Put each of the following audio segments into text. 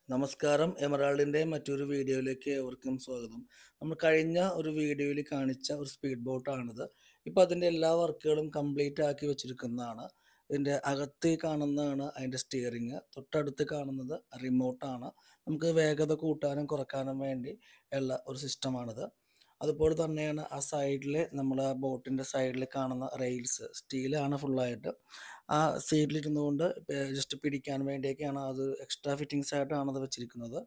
നമസ്കാരം എമറാൾഡിൻ്റെ മറ്റൊരു വീഡിയോയിലേക്ക് ഏവർക്കും സ്വാഗതം നമ്മൾ കഴിഞ്ഞ ഒരു വീഡിയോയിൽ കാണിച്ച ഒരു സ്പീഡ് ബോട്ടാണിത് ഇപ്പോൾ അതിൻ്റെ എല്ലാ വർക്കുകളും കംപ്ലീറ്റ് ആക്കി വെച്ചിരിക്കുന്നതാണ് ഇതിൻ്റെ അകത്ത് ഈ കാണുന്നതാണ് അതിൻ്റെ സ്റ്റിയറിങ് തൊട്ടടുത്ത് കാണുന്നത് റിമോട്ടാണ് നമുക്ക് വേഗത കൂട്ടാനും കുറക്കാനും വേണ്ടി ഉള്ള ഒരു സിസ്റ്റമാണിത് അതുപോലെ തന്നെയാണ് ആ സൈഡിൽ നമ്മൾ ആ ബോട്ടിൻ്റെ സൈഡിൽ കാണുന്ന റെയിൽസ് സ്റ്റീലാണ് ഫുള്ളായിട്ട് ആ സീറ്റിലിരുന്നു കൊണ്ട് ജസ്റ്റ് പിടിക്കാൻ വേണ്ടിയൊക്കെയാണ് അത് എക്സ്ട്രാ ഫിറ്റിങ്സ് ആയിട്ടാണ് അത് വെച്ചിരിക്കുന്നത്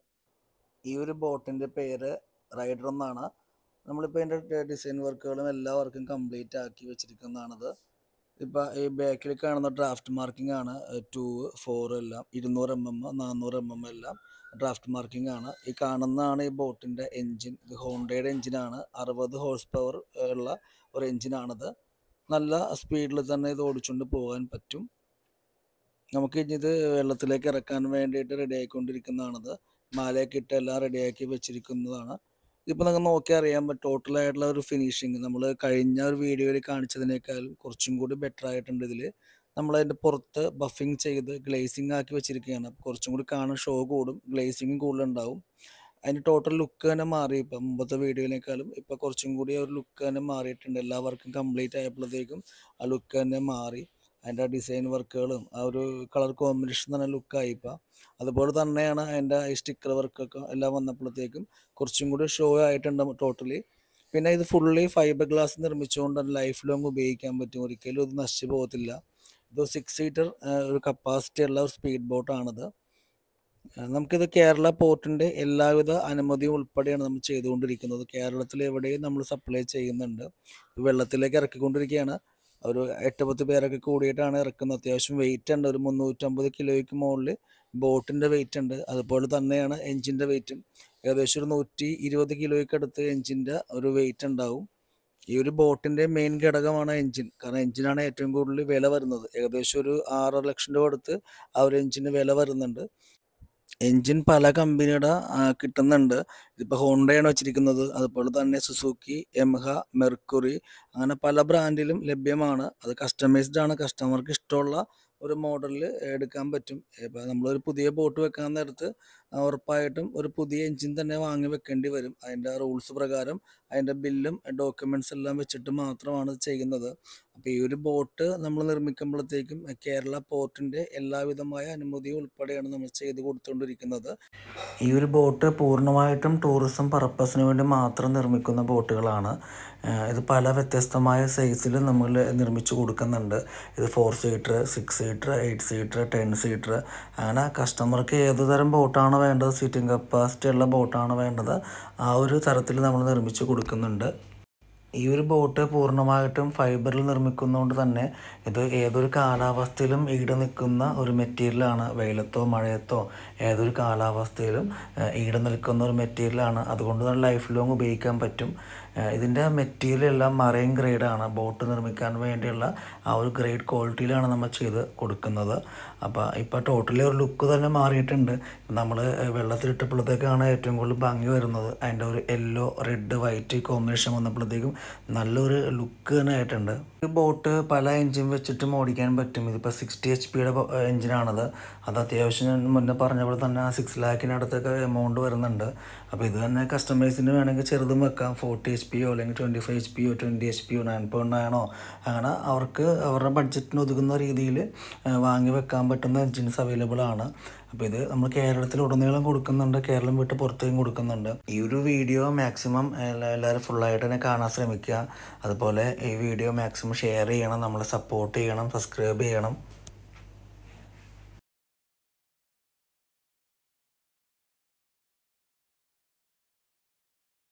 ഈ ഒരു ബോട്ടിൻ്റെ പേര് റൈഡർ എന്നാണ് നമ്മളിപ്പോൾ അതിൻ്റെ ഡിസൈൻ വർക്കുകളും എല്ലാ വർക്കും കംപ്ലീറ്റ് ആക്കി വെച്ചിരിക്കുന്നതാണത് ഇപ്പം ഈ ബാക്കിൽ കാണുന്ന ഡ്രാഫ്റ്റ് മാർക്കിംഗ് ആണ് ടു ഫോർ എല്ലാം ഇരുന്നൂറ് എം എം നാനൂറ് എം എം എല്ലാം ഡ്രാഫ്റ്റ് മാർക്കിംഗ് ആണ് ഈ കാണുന്നതാണ് ഈ ബോട്ടിൻ്റെ എൻജിൻ ഇത് ഹോണ്ടയുടെ എൻജിനാണ് അറുപത് ഹോഴ്സ് പവർ ഉള്ള ഒരു എൻജിനാണിത് നല്ല സ്പീഡിൽ തന്നെ ഇത് ഓടിച്ചുകൊണ്ട് പോകാൻ പറ്റും നമുക്ക് ഇനി ഇത് വെള്ളത്തിലേക്ക് ഇറക്കാൻ വേണ്ടിയിട്ട് റെഡി ആയിക്കൊണ്ടിരിക്കുന്നതാണിത് മാലയൊക്കെ ഇട്ട് എല്ലാം റെഡിയാക്കി വെച്ചിരിക്കുന്നതാണ് ഇതിപ്പോൾ നിങ്ങൾക്ക് നോക്കി അറിയാൻ പറ്റും ടോട്ടലായിട്ടുള്ള ഒരു ഫിനിഷിങ് നമ്മൾ കഴിഞ്ഞ ഒരു വീഡിയോയിൽ കാണിച്ചതിനേക്കാളും കുറച്ചും കൂടി ബെറ്റർ ആയിട്ടുണ്ട് ഇതിൽ നമ്മളതിൻ്റെ പുറത്ത് ബഫിങ് ചെയ്ത് ഗ്ലേസിങ് ആക്കി വെച്ചിരിക്കുകയാണ് അപ്പോൾ കുറച്ചും കൂടി കാണാൻ ഷോ കൂടും ഗ്ലേസിങ്ങും കൂടുതലുണ്ടാവും അതിൻ്റെ ടോട്ടൽ ലുക്ക് തന്നെ മാറി ഇപ്പം മുമ്പത്തെ വീഡിയോയിനേക്കാളും ഇപ്പോൾ കുറച്ചും കൂടി ഒരു ലുക്ക് തന്നെ മാറിയിട്ടുണ്ട് എല്ലാ വർക്കും കംപ്ലീറ്റ് ആയപ്പോഴത്തേക്കും ആ ലുക്ക് തന്നെ മാറി അതിൻ്റെ ഡിസൈൻ വർക്കുകളും ആ ഒരു കളർ കോമ്പിനേഷൻ തന്നെ ലുക്കായി ഇപ്പം അതുപോലെ തന്നെയാണ് അതിൻ്റെ ഈ സ്റ്റിക്കർ വർക്കൊക്കെ എല്ലാം വന്നപ്പോഴത്തേക്കും കുറച്ചും കൂടി ഷോ ആയിട്ടുണ്ട് ടോട്ടലി പിന്നെ ഇത് ഫുള്ളി ഫൈബർ ഗ്ലാസ് നിർമ്മിച്ചുകൊണ്ട് ലൈഫ് ലോങ് ഉപയോഗിക്കാൻ പറ്റും ഒരിക്കലും ഇത് നശിച്ചു പോകത്തില്ല ഇത് സിക്സ് സീറ്റർ ഒരു കപ്പാസിറ്റി ഉള്ള ഒരു സ്പീഡ് ബോട്ടാണിത് നമുക്കിത് കേരള പോർട്ടിൻ്റെ എല്ലാവിധ അനുമതിയും ഉൾപ്പെടെയാണ് നമ്മൾ ചെയ്തുകൊണ്ടിരിക്കുന്നത് കേരളത്തിൽ എവിടെയും നമ്മൾ സപ്ലൈ ചെയ്യുന്നുണ്ട് വെള്ളത്തിലേക്ക് ഇറക്കിക്കൊണ്ടിരിക്കുകയാണ് ഒരു എട്ട് പത്ത് പേരൊക്കെ കൂടിയിട്ടാണ് ഇറക്കുന്നത് അത്യാവശ്യം വെയിറ്റ് ഉണ്ട് ഒരു മുന്നൂറ്റമ്പത് കിലോയ്ക്ക് മുകളിൽ ബോട്ടിൻ്റെ വെയിറ്റ് ഉണ്ട് അതുപോലെ തന്നെയാണ് എൻജിൻ്റെ വെയിറ്റും ഏകദേശം ഒരു നൂറ്റി ഇരുപത് കിലോയ്ക്ക് അടുത്ത് എൻജിൻ്റെ ഒരു വെയിറ്റ് ഉണ്ടാവും ഈ ഒരു ബോട്ടിൻ്റെ മെയിൻ ഘടകമാണ് എൻജിൻ കാരണം എൻജിനാണ് ഏറ്റവും കൂടുതൽ വില വരുന്നത് ഏകദേശം ഒരു ആറ് ലക്ഷം രൂപ അടുത്ത് ആ ഒരു എൻജിന് വില വരുന്നുണ്ട് എൻജിൻ പല കമ്പനിയുടെ കിട്ടുന്നുണ്ട് ഇതിപ്പോൾ ഹോണ്ടയാണ് വെച്ചിരിക്കുന്നത് അതുപോലെ തന്നെ സുസുക്കി എംഹ മെർക്കുറി അങ്ങനെ പല ബ്രാൻഡിലും ലഭ്യമാണ് അത് കസ്റ്റമൈസ്ഡ് ആണ് കസ്റ്റമർക്ക് ഇഷ്ടമുള്ള ഒരു മോഡലിൽ എടുക്കാൻ പറ്റും ഇപ്പോൾ നമ്മളൊരു പുതിയ ബോട്ട് വെക്കാൻ നേരത്ത് ഉറപ്പായിട്ടും ഒരു പുതിയ എൻജിൻ തന്നെ വാങ്ങി വെക്കേണ്ടി വരും അതിൻ്റെ റൂൾസ് പ്രകാരം അതിൻ്റെ ബില്ലും ഡോക്യുമെൻറ്റ്സ് എല്ലാം വെച്ചിട്ട് മാത്രമാണ് ചെയ്യുന്നത് അപ്പോൾ ഈ ഒരു ബോട്ട് നമ്മൾ നിർമ്മിക്കുമ്പോഴത്തേക്കും കേരള പോർട്ടിൻ്റെ എല്ലാവിധമായ അനുമതിയും ഉൾപ്പെടെയാണ് നമ്മൾ ചെയ്ത് കൊടുത്തുകൊണ്ടിരിക്കുന്നത് ഈ ഒരു ബോട്ട് പൂർണ്ണമായിട്ടും ടൂറിസം പർപ്പസിന് വേണ്ടി മാത്രം നിർമ്മിക്കുന്ന ബോട്ടുകളാണ് ഇത് പല വ്യത്യസ്തമായ സൈസിൽ നമ്മൾ നിർമ്മിച്ചു കൊടുക്കുന്നുണ്ട് ഇത് four seater six seater eight seater ten seater അങ്ങനെ കസ്റ്റമർക്ക് ഏത് തരം ബോട്ടാണ് വേണ്ടത് സീറ്റിംഗ് കപ്പാസിറ്റി ഉള്ള ബോട്ടാണ് വേണ്ടത് ആ ഒരു തരത്തിൽ നമ്മൾ നിർമ്മിച്ചു കൊടുക്കുന്നുണ്ട് ഈ ഒരു ബോട്ട് പൂർണ്ണമായിട്ടും ഫൈബറിൽ നിർമ്മിക്കുന്നതുകൊണ്ട് തന്നെ ഇത് ഏതൊരു കാലാവസ്ഥയിലും ഈട് നിൽക്കുന്ന ഒരു മെറ്റീരിയലാണ് വെയിലത്തോ മഴയത്തോ ഏതൊരു കാലാവസ്ഥയിലും ഈട് നിൽക്കുന്ന ഒരു മെറ്റീരിയലാണ് അതുകൊണ്ട് തന്നെ ലൈഫ് ലോങ് ഉപയോഗിക്കാൻ പറ്റും ഇതിൻ്റെ മെറ്റീരിയൽ എല്ലാം മറൈൻ ഗ്രേഡാണ് ബോട്ട് നിർമ്മിക്കാൻ വേണ്ടിയുള്ള ആ ഒരു ഗ്രേഡ് ക്വാളിറ്റിയിലാണ് നമ്മൾ ചെയ്ത് കൊടുക്കുന്നത് അപ്പോൾ ഇപ്പോൾ ടോട്ടലി ഒരു ലുക്ക് തന്നെ മാറിയിട്ടുണ്ട് നമ്മൾ വെള്ളത്തിലിട്ടപ്പോഴത്തേക്കാണ് ഏറ്റവും കൂടുതൽ ഭംഗി വരുന്നത് അതിൻ്റെ ഒരു യെല്ലോ റെഡ് വൈറ്റ് കോമ്പിനേഷൻ വന്നപ്പോഴത്തേക്കും നല്ലൊരു ലുക്ക് തന്നെ ആയിട്ടുണ്ട് ഈ ബോട്ട് പല എൻജിൻ വെച്ചിട്ടും ഓടിക്കാൻ പറ്റും ഇതിപ്പോൾ സിക്സ്റ്റി എച്ച് പിയുടെ എൻജിനാണത് അത് അത്യാവശ്യം ഞാൻ മുന്നേ പറഞ്ഞ പോലെ തന്നെ സിക്സ് ലാക്കിനടുത്തൊക്കെ എമൗണ്ട് വരുന്നുണ്ട് അപ്പോൾ ഇത് തന്നെ കസ്റ്റമൈസിന് വേണമെങ്കിൽ ചെറുതും വെക്കാം ഫോർട്ടി എച്ച് പിയോ അല്ലെങ്കിൽ ട്വൻറ്റി ഫൈവ് എച്ച് പിയോ ട്വൻറ്റി എച്ച് പിയോ നയൻ പോയിൻറ്റ് നയനോ അങ്ങനെ അവർക്ക് അവരുടെ ബഡ്ജറ്റിന് ഒതുങ്ങുന്ന രീതിയിൽ വാങ്ങി വെക്കാൻ പറ്റുന്ന എൻജിൻസ് അവൈലബിൾ ആണ് അപ്പോൾ ഇത് നമ്മൾ കേരളത്തിൽ ഉടനീളം കൊടുക്കുന്നുണ്ട് കേരളം വിട്ട് പുറത്തേക്കും കൊടുക്കുന്നുണ്ട് ഈ ഒരു വീഡിയോ മാക്സിമം എല്ലാവരും ഫുള്ളായിട്ട് തന്നെ കാണാൻ ശ്രമിക്കുക അതുപോലെ ഈ വീഡിയോ മാക്സിമം ഷെയർ ചെയ്യണം നമ്മളെ സപ്പോർട്ട് ചെയ്യണം സബ്സ്ക്രൈബ് ചെയ്യണം